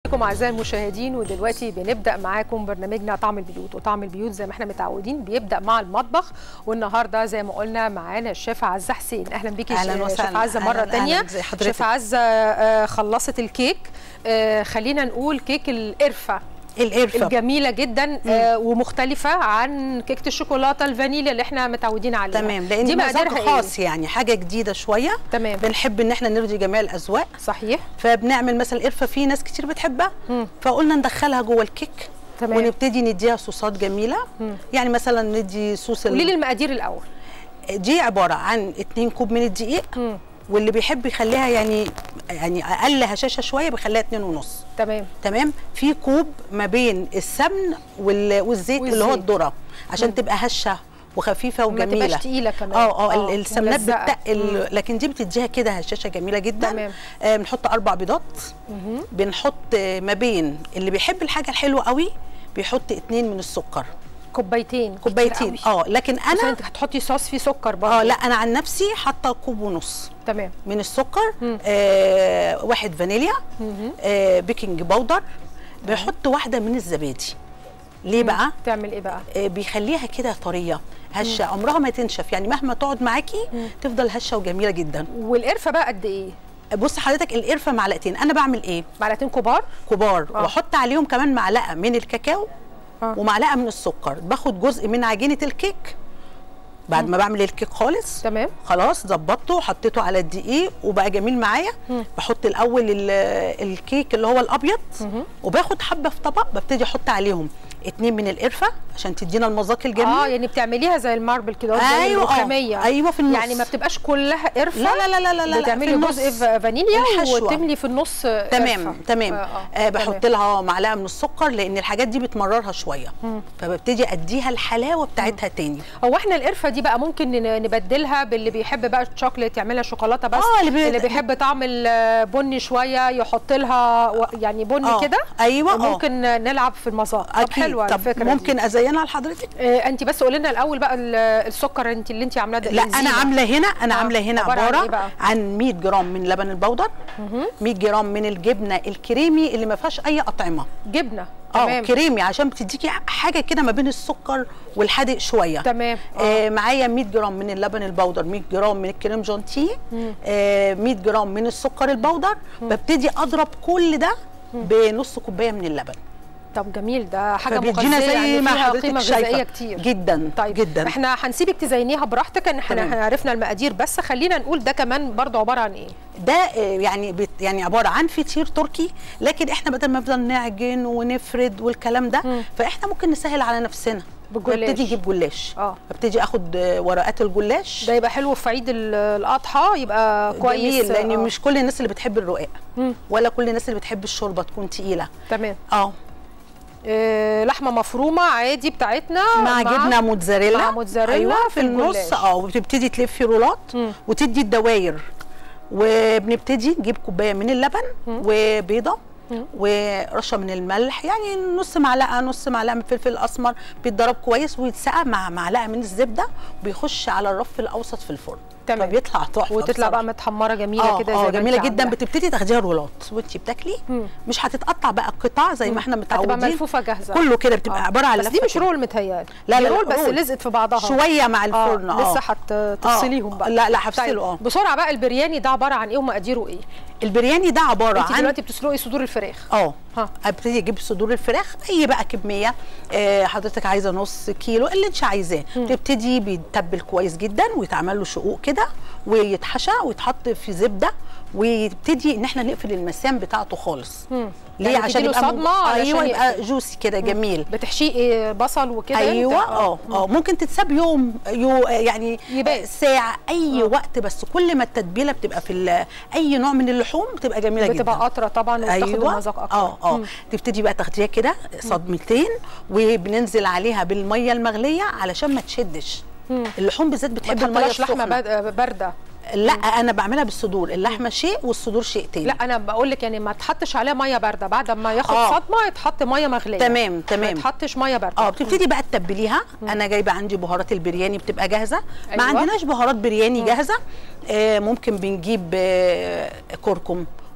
حضراتكم اعزائي المشاهدين ودلوقتي بنبدا معاكم برنامجنا طعم البيوت وطعم البيوت زي ما احنا متعودين بيبدا مع المطبخ والنهارده زي ما قلنا معانا الشيف عزه حسين اهلا بيكي أهلاً شيف وسهلاً. عزه مره أهلاً- تانية أهلاً زي حضرتك. شيف عزه آه، خلصت الكيك آه، خلينا نقول كيك القرفه القرفه الجميله جدا آه، ومختلفه عن كيكه الشوكولاته الفانيليا اللي احنا متعودين عليها تمام لان دي دي مزاج مقاديرها خاص يعني حاجه جديده شويه تمام بنحب ان احنا نرضي جميع الاذواق صحيح فبنعمل مثلا القرفه في ناس كتير بتحبها مم. فقلنا ندخلها جوه الكيك تمام. ونبتدي نديها صوصات جميله مم. يعني مثلا ندي صوص ال- قولي لي المقادير الاول دي عباره عن 2 كوب من الدقيق مم. واللي بيحب يخليها يعني يعني اقل هشاشه شويه بيخليها 2 ونص تمام تمام في كوب ما بين السمن وال- والزيت اللي هو والزيت. الذره عشان تبقى هشه وخفيفه وما وجميله تبقاش تقيله كمان اه اه ال- السمنات وملزقة. مم. بتقل لكن دي بتديها كده هشاشه جميله جدا تمام. آه بنحط اربع بيضات مهم. بنحط آه، ما بين اللي بيحب الحاجه الحلوه قوي بيحط اتنين من السكر كوبايتين كتير كوبايتين قوي. اه لكن بس انا انت هتحطي صوص فيه سكر برضه اه لا انا عن نفسي حاطه كوب ونص تمام من السكر مم. آه واحد فانيليا مهم. آه بيكنج باودر بحط واحده من الزبادي ليه بقى تعمل ايه بقى آه، بيخليها كده طريه هشه عمرها ما تنشف يعني مهما تقعد معاكي تفضل هشه وجميله جدا والقرفه بقى قد ايه بص حضرتك القرفه معلقتين انا بعمل ايه معلقتين كبار كبار آه. واحط عليهم كمان معلقه من الكاكاو آه. ومعلقه من السكر باخد جزء من عجينه الكيك بعد ما بعمل الكيك خالص تمام خلاص ظبطته وحطيته على الدقيق وبقى جميل معايا مم. بحط الاول ال- الكيك اللي هو الابيض مهم. وباخد حبه في طبق ببتدي احط عليهم اتنين من القرفه عشان تدينا المذاق الجميل اه يعني بتعمليها زي الماربل كده زي أيوة، آه. الرخاميه أيوة، في النص. يعني ما بتبقاش كلها قرفه لا لا لا لا لا لا بتعملي في النص. جزء ف- فانيليا الحشوة. وتملي في النص تمام قرفة. تمام آه آه آه. آه بحط لها معلقه من السكر لان الحاجات دي بتمررها شويه مم. فببتدي اديها الحلاوه بتاعتها تاني هو احنا القرفه دي بقى ممكن ن- نبدلها باللي بيحب بقى الشوكليت يعملها شوكولاته بس آه، اللي بي- اللي بيحب طعم البني شويه يحط لها و- يعني بني آه، كده أيوة، آه. ممكن نلعب في المذاق طب اكيد حلوه طب الفكره ممكن دي. ازينها لحضرتك آه انت بس قولي لنا الاول بقى ال- السكر انت اللي انت عاملاه ده لا انا الزينة. عامله هنا انا آه، عامله هنا عبارة عن عباره إيه بقى؟ عن 100 جرام من لبن البودر مهم. 100 جرام من الجبنه الكريمي اللي ما فيهاش اي اطعمه جبنه اه تمام كريمي عشان بتديكي حاجه كده ما بين السكر والحادق شويه تمام اه آه معايا 100 جرام من اللبن البودر 100 جرام من الكريم جانتيه مم. آه 100 جرام من السكر البودر ببتدي اضرب كل ده بنص كوبايه من اللبن طب جميل ده حاجه فبيدينا مغذيه زي يعني ما فيها حضرتك قيمه شايفة. غذائيه كتير جدا طيب جدا احنا هنسيبك تزينيها براحتك ان احنا تمام. احنا عرفنا المقادير بس خلينا نقول ده كمان برضو عباره عن ايه ده آه، يعني بت يعني عباره عن فطير تركي لكن احنا بدل ما نفضل نعجن ونفرد والكلام ده مم. فاحنا ممكن نسهل على نفسنا بالجلاش. ببتدي اجيب جلاش اه ببتدي اخد آه، ورقات الجلاش ده يبقى حلو في عيد ال- الاضحى يبقى كويس جميل لان آه. مش كل الناس اللي بتحب الرقاق مم. ولا كل الناس اللي بتحب الشوربه تكون تقيله تمام اه آه لحمه مفرومه عادي بتاعتنا مع, جبنه موتزاريلا مع موتزاريلا ايوه في في النص الجلاش. اه وبتبتدي تلفي رولات مم. وتدي الدواير وبنبتدي نجيب كوبايه من اللبن وبيضه مم. ورشه من الملح يعني نص معلقه نص معلقه من الفلفل الاسمر بيتضرب كويس ويتسقى مع معلقه من الزبده وبيخش على الرف الاوسط في الفرن تمام. فبيطلع تحفه وتطلع بقى بصراحة. متحمره جميله اه كده زي اه ما جميله انت جدا عاملاها. بتبتدي تاخديها رولات وانت بتاكلي مم. مش هتتقطع بقى قطع زي ما احنا هتبقى متعودين ملفوفه جاهزه كله كده بتبقى آه. عباره عن بس دي لفة مش كده. رول متهيألي لا، دي لا، لا، رول بس رول. لزقت في بعضها شويه مع الفرن اه اه لسه هتفصليهم بقى لا لا هفصله اه طيب بسرعه بقى البرياني ده عباره عن ايه ومقاديره ايه البرياني ده عباره انت عن دلوقتي بتسلقي صدور الفراخ اه ها. ابتدي اجيب صدور الفراخ اي بقى كميه آه حضرتك عايزه نص كيلو اللي انت عايزاه تبتدي بيتبل كويس جدا ويتعمل له شقوق كده ويتحشى ويتحط في زبده ويبتدي ان احنا نقفل المسام بتاعته خالص مم. ليه يعني عشان تديله يبقى من- صدمة علشان ايوه يبقى يقفل. جوسي كده جميل بتحشيه إيه بصل وكده ايوه انت؟ اه اه ممكن تتساب يوم يو يعني يبات. ساعه اي آه. وقت بس كل ما التتبيله بتبقى في ال- اي نوع من اللحوم بتبقى جميله جدا بتبقى قطره طبعا وبتاخد ايوه المذاق اكتر اه اه مم. تبتدي بقى تاخديها كده صدمتين وبننزل عليها بالميه المغليه علشان ما تشدش مم. اللحوم بالذات ما بتحب الميه تحطلهاش لحمه السخنه باد- بارده لا انا بعملها بالصدور اللحمه شيء والصدور شيء تاني لا انا بقول لك يعني ما تحطش عليها ميه بارده بعد ما ياخد آه. صدمه يتحط ميه مغليه تمام ما تمام يتحطش ميه بارده اه بتبتدي بقى تتبليها انا جايبه عندي بهارات البرياني بتبقى جاهزه ما أيوة. عندناش بهارات برياني جاهزه آه ممكن بنجيب آه كركم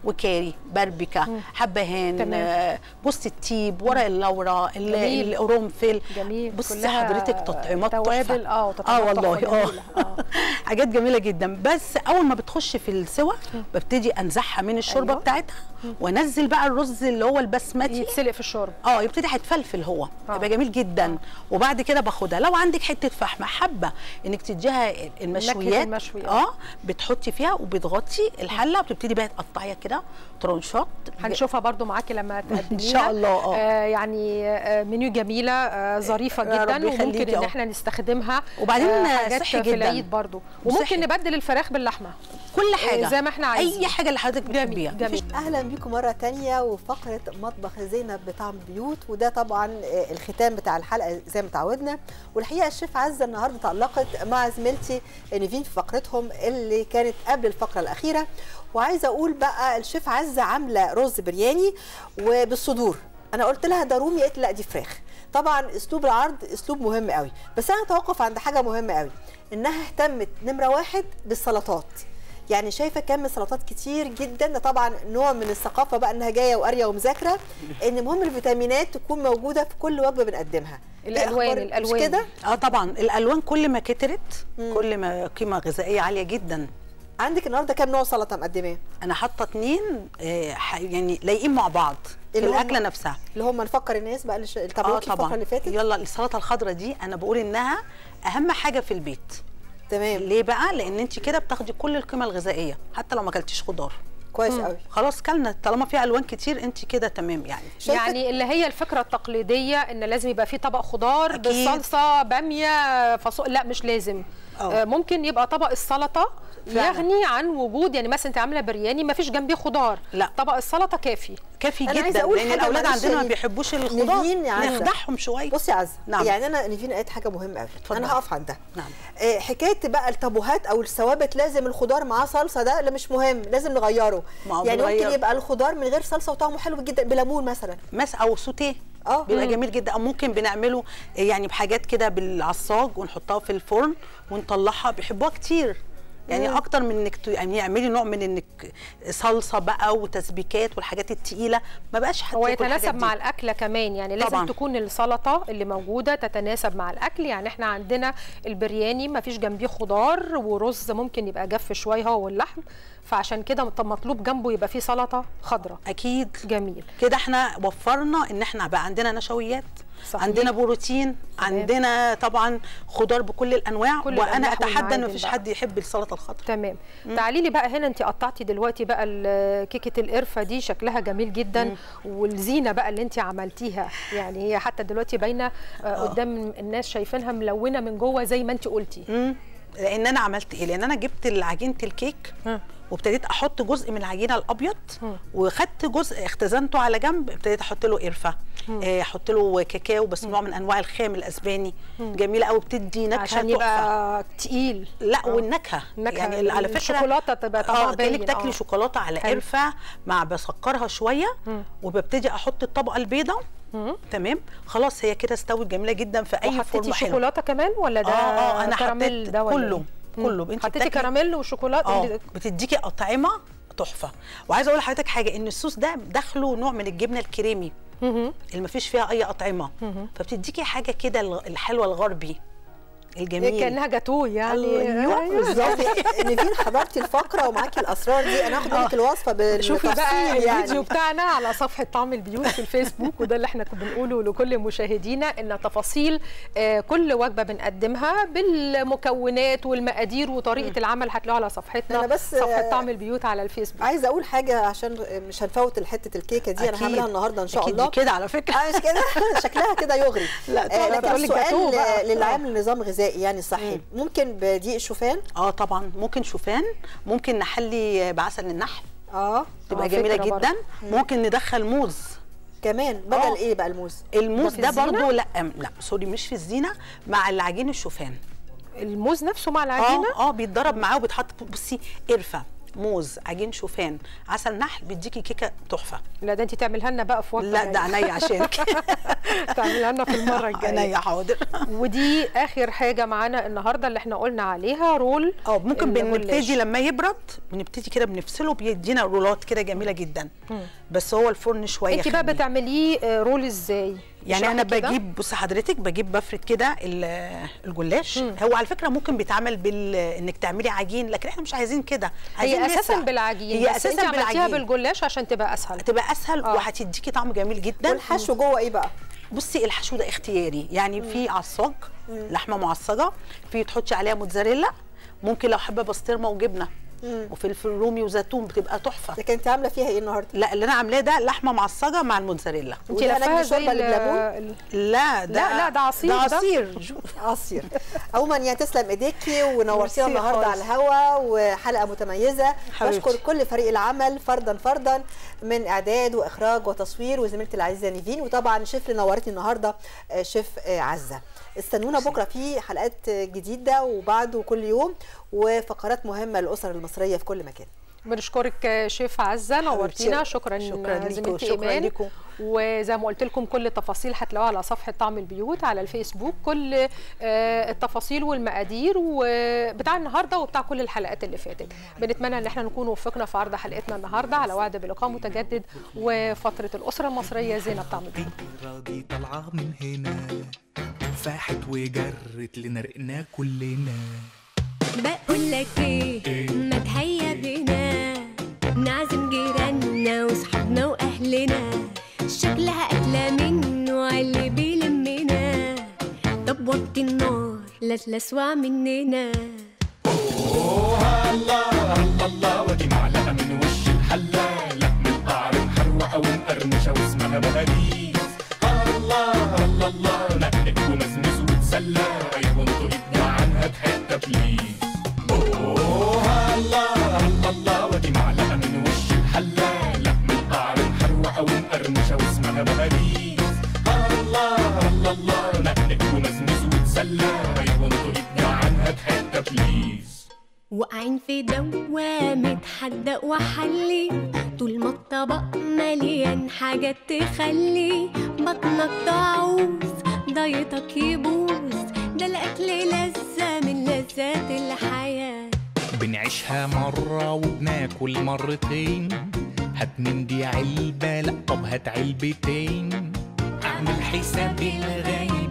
وكاري بربكه حبهان تمام. آه، جوز التيب ورق اللورا ال- جميل. القرنفل جميل بصي كلها حضرتك تطعيمات توابل تحفة. اه اه وتطعيمات والله تحفة اه جميلة. اه حاجات جميله جدا بس اول ما بتخش في السوا ببتدي انزعها من الشوربه أيوة. بتاعتها وانزل بقى الرز اللي هو البسمتي يتسلق في الشوربه اه يبتدي هيتفلفل هو آه. يبقى جميل جدا وبعد كده باخدها لو عندك حته فحمه حابه انك تديها المشويات المشوي، آه. اه بتحطي فيها وبتغطي الحله وبتبتدي بقى تقطعيها كده ترنشات هنشوفها برضو معاكي لما تقدميها شاء الله، آه. آه يعني آه منيو جميله آه ظريفه يا جدا رب وممكن يخليكي، ان آه. احنا نستخدمها وبعدين آه حاجات صحي في جداً. العيد برضو وممكن وصحي. نبدل الفراخ باللحمه كل حاجه زي ما احنا عايزين. اي حاجه اللي حضرتك بتحبيها جميل اهلا بيكم مره تانية وفقره مطبخ زينب بطعم البيوت وده طبعا آه، الختام بتاع الحلقه زي ما تعودنا والحقيقه الشيف عزه النهارده تالقت مع زميلتي نيفين في فقرتهم اللي كانت قبل الفقره الاخيره وعايزه اقول بقى الشيف عزه عامله رز برياني وبالصدور انا قلت لها ده رومي قالت لي لا دي فراخ طبعا اسلوب العرض اسلوب مهم قوي بس انا اتوقف عند حاجه مهمه قوي انها اهتمت نمره واحد بالسلطات يعني شايفه كم سلطات كتير جدا ده طبعا نوع من الثقافه بقى انها جايه وقاريه ومذاكره ان مهم الفيتامينات تكون موجوده في كل وجبه بنقدمها إيه الألوان، أخبار- الألوان. مش كده اه طبعا الالوان كل ما كترت كل ما قيمه غذائيه عاليه جدا عندك النهارده كام نوع سلطه مقدماه انا حاطه اتنين آه ح- يعني لايقين مع بعض في اللي هم- الاكله نفسها اللي هم نفكر الناس بقى اللي ش- اللي تابعوكي الفقره اللي فاتت يلا السلطه الخضراء دي انا بقول انها اهم حاجه في البيت تمام ليه بقى لان انت كده بتاخدي كل القيمه الغذائيه حتى لو ما اكلتيش خضار كويس قوي خلاص كلنا طالما فيها الوان كتير انت كده تمام يعني شايفة- يعني اللي هي الفكره التقليديه ان لازم يبقى في طبق خضار أكيد. بالصلصه باميه فاصوليا لا مش لازم أه. آه ممكن يبقى طبق السلطه فعلا. يغني عن وجود يعني مثلا انت عامله برياني ما فيش جنبيه خضار لا. طبق السلطه كافي كافي أنا عايزة جدا أقول لان حاجة الاولاد معلش عندنا ما يا بيحبوش الخضار نيفين يا عزة. نخدعهم شويه بصي يا عزه نعم. يعني انا نيفين قالت حاجه مهمه قوي اتفضلي. انا هقف عندها نعم. آه، حكايه بقى التابوهات او الثوابت لازم الخضار معاه صلصه ده لا مش مهم لازم نغيره ما هو يعني ممكن بنغير. يبقى الخضار من غير صلصه وطعمه حلو جدا بليمون مثلا مس او سوتيه اه. بيبقى مم. جميل جدا او ممكن بنعمله يعني بحاجات كده بالعصاج ونحطها في الفرن ونطلعها بيحبوها كتير يعني مم. اكتر من انك ت- يعني اعملي نوع من انك صلصه بقى وتسبيكات والحاجات التقيله ما بقاش حد هو ياكل الحاجات يتناسب دي. مع الاكله كمان يعني لازم طبعاً. تكون السلطه اللي موجوده تتناسب مع الاكل يعني احنا عندنا البرياني ما فيش جنبيه خضار ورز ممكن يبقى جف شويه هو واللحم فعشان كده طب مطلوب جنبه يبقى فيه سلطه خضراء اكيد جميل كده احنا وفرنا ان احنا بقى عندنا نشويات صحيح. عندنا بروتين عندنا طبعا خضار بكل الانواع كل وانا الأنواع اتحدى ان والمعادن مفيش بقى. حد يحب السلطه الخضراء تمام تعالي لي بقى هنا انت قطعتي دلوقتي بقى ال- كيكه القرفه دي شكلها جميل جدا والزينه بقى اللي انت عملتيها يعني هي حتى دلوقتي باينه آه، قدام الناس شايفينها ملونه من جوه زي ما انت قلتي مم. لان انا عملت ايه لان انا جبت عجينه الكيك مم. وابتديت احط جزء من العجينه الابيض وخدت جزء اختزنته على جنب ابتديت احط له قرفه آه، احط له كاكاو بس نوع من انواع الخام الاسباني جميله قوي بتدي نكهه عشان تحفة. يبقى تقيل لا والنكهه النكهة، يعني على فكره الشوكولاتة تبقى طعمها اه كانك باين، تاكلي آه. شوكولاته على حلو. قرفه مع بسكرها شويه وببتدي احط الطبقه البيضاء تمام خلاص هي كده استوت جميله جدا في اي وحطيتي فورمه حلوه شوكولاته كمان ولا ده اه اه انا كراميل حطيت ده ولا كله إيه؟ كله مم. انت حطيتي بتاكلي- كراميل وشوكولاته اه بتديكي اطعمه تحفه وعايزه اقول لحضرتك حاجه ان الصوص ده داخله نوع من الجبنه الكريمي اللي ما فيش فيها اي اطعمه فبتديكي حاجه كده الغ- الحلوه الغربي الجميل كانها جاتوه يعني أيوة، بالظبط. نيفين حضرتي الفقره ومعاكي الاسرار دي انا هاخد منك الوصفه بالتفصيل شوفي بقى الفيديو يعني بتاعنا على صفحه طعم البيوت في الفيسبوك وده اللي احنا كنا بنقوله لكل مشاهدينا ان تفاصيل آه، كل وجبه بنقدمها بالمكونات والمقادير وطريقه العمل هتلاقوها على صفحتنا أنا بس، صفحه آه، طعم البيوت على الفيسبوك عايزه اقول حاجه عشان مش هنفوت حته الكيكه دي انا أكيد. هعملها النهارده ان شاء أكيد الله دي كده على فكره اه مش كده شكلها كده يغري لا، آه طبعاً. لكن بقول لك جاتوه السؤال بقى. للي عامل نظام غذائي يعني صحي ممكن بدقيق الشوفان اه طبعا ممكن شوفان ممكن نحلي بعسل النحل اه تبقى آه، جميله فكرة جدا ممكن ندخل موز كمان بدل آه. ايه بقى الموز الموز في ده الزينة؟ برضو لا أم- لا سوري مش في الزينه مع العجين الشوفان الموز نفسه مع العجينه اه اه بيتضرب معاه وبيتحط بصي قرفه موز عجين شوفان عسل نحل بيديكي كيكه تحفه لا ده انت تعملها لنا بقى في وقت لا ده عينيا عشانك تعملها لنا في المره الجايه عينيا حاضر ودي اخر حاجه معانا النهارده اللي احنا قلنا عليها رول اه ممكن الجلاش. بنبتدي لما يبرد بنبتدي كده بنفصله بيدينا رولات كده جميله جدا بس هو الفرن شويه انت بقى خليه. بتعمليه آه، رول ازاي يعني انا اشرحي كده. بجيب بص حضرتك بجيب بفرد كده ال- الجلاش هو على فكره ممكن بيتعمل بال انك تعملي عجين لكن احنا مش عايزين كده عايزين هي اساسا نسع. بالعجين هي بس اساسا انت عملتيها بالعجين بالجلاش عشان تبقى اسهل تبقى اسهل آه. وهتديكي طعم جميل جدا والحشو جوه ايه بقى بصي الحشو ده اختياري يعني في عصاج لحمه معصجه في تحطي عليها موتزاريلا ممكن لو حابه بسطرمه وجبنه وفلفل رومي وزيتون بتبقى تحفه لكن انت عامله فيها ايه النهارده لا اللي انا عاملاه ده لحمه معصجه مع الموتزاريلا انت وده لفاها نجم زي شوربة ال- بالليمون؟ ال- لا ده لا، لا، ده عصير ده ده. عصير جو- عصير عموما يعني تسلم ايديكي ونورتينا ميرسي النهارده خالص. على الهوا وحلقه متميزه حبيبتي. بشكر كل فريق العمل فردا فردا من اعداد واخراج وتصوير وزميلتي العزيزه نيفين وطبعا الشيف اللي نورتني النهارده آه، شيف آه، عزه استنونا بكره في حلقات جديده وبعده كل يوم وفقرات مهمه للاسر المصريه في كل مكان بنشكرك آه، شيف عزه نورتينا حبيبتي. شكرا شكراً ليكوا، زميلتي شكراً ايمان ليكوا. وزي ما قلت لكم كل التفاصيل هتلاقوها على صفحه طعم البيوت على الفيسبوك كل آه، التفاصيل والمقادير وبتاع النهارده وبتاع كل الحلقات اللي فاتت بنتمنى ان احنا نكون وفقنا في عرض حلقتنا النهارده على وعد بلقاء متجدد وفتره الاسره المصريه زينب طعم البيوت راضي طالعة من هنا فاحت وجرت لنا رقنا كلنا بقول لك ايه ما تهيا بينا نعزم جيراننا وصحابنا واهلنا شكلها اكله منه اللي بيلمنا طب وطي النار لا تلسوع مننا الله ودي معلقة من وش الحلة لحم القعر محروقة ومقرمشة واسمها بهاريز الله الله الله نقلك ومزمز وتسلى ايوه انتوا ابدع عنها بحتة بليز اوه الله الله الله ودي معلقة من وش الحلة لحم القعر محروقة ومقرمشة واسمها بهاريز الله الله الله نقلك ومزمز وتسلى ايوه انتوا ابدع عنها بحتة بليز واقعين في دوامة حدق وحلي طول ما الطبق مليان حاجات تخلي بطنك تعوز دايتك يبوظ ده الأكل لذة من لذات الحياة بنعيشها مرة وبناكل مرتين هات من دي علبة لا طب هات علبتين اعمل حساب الغالي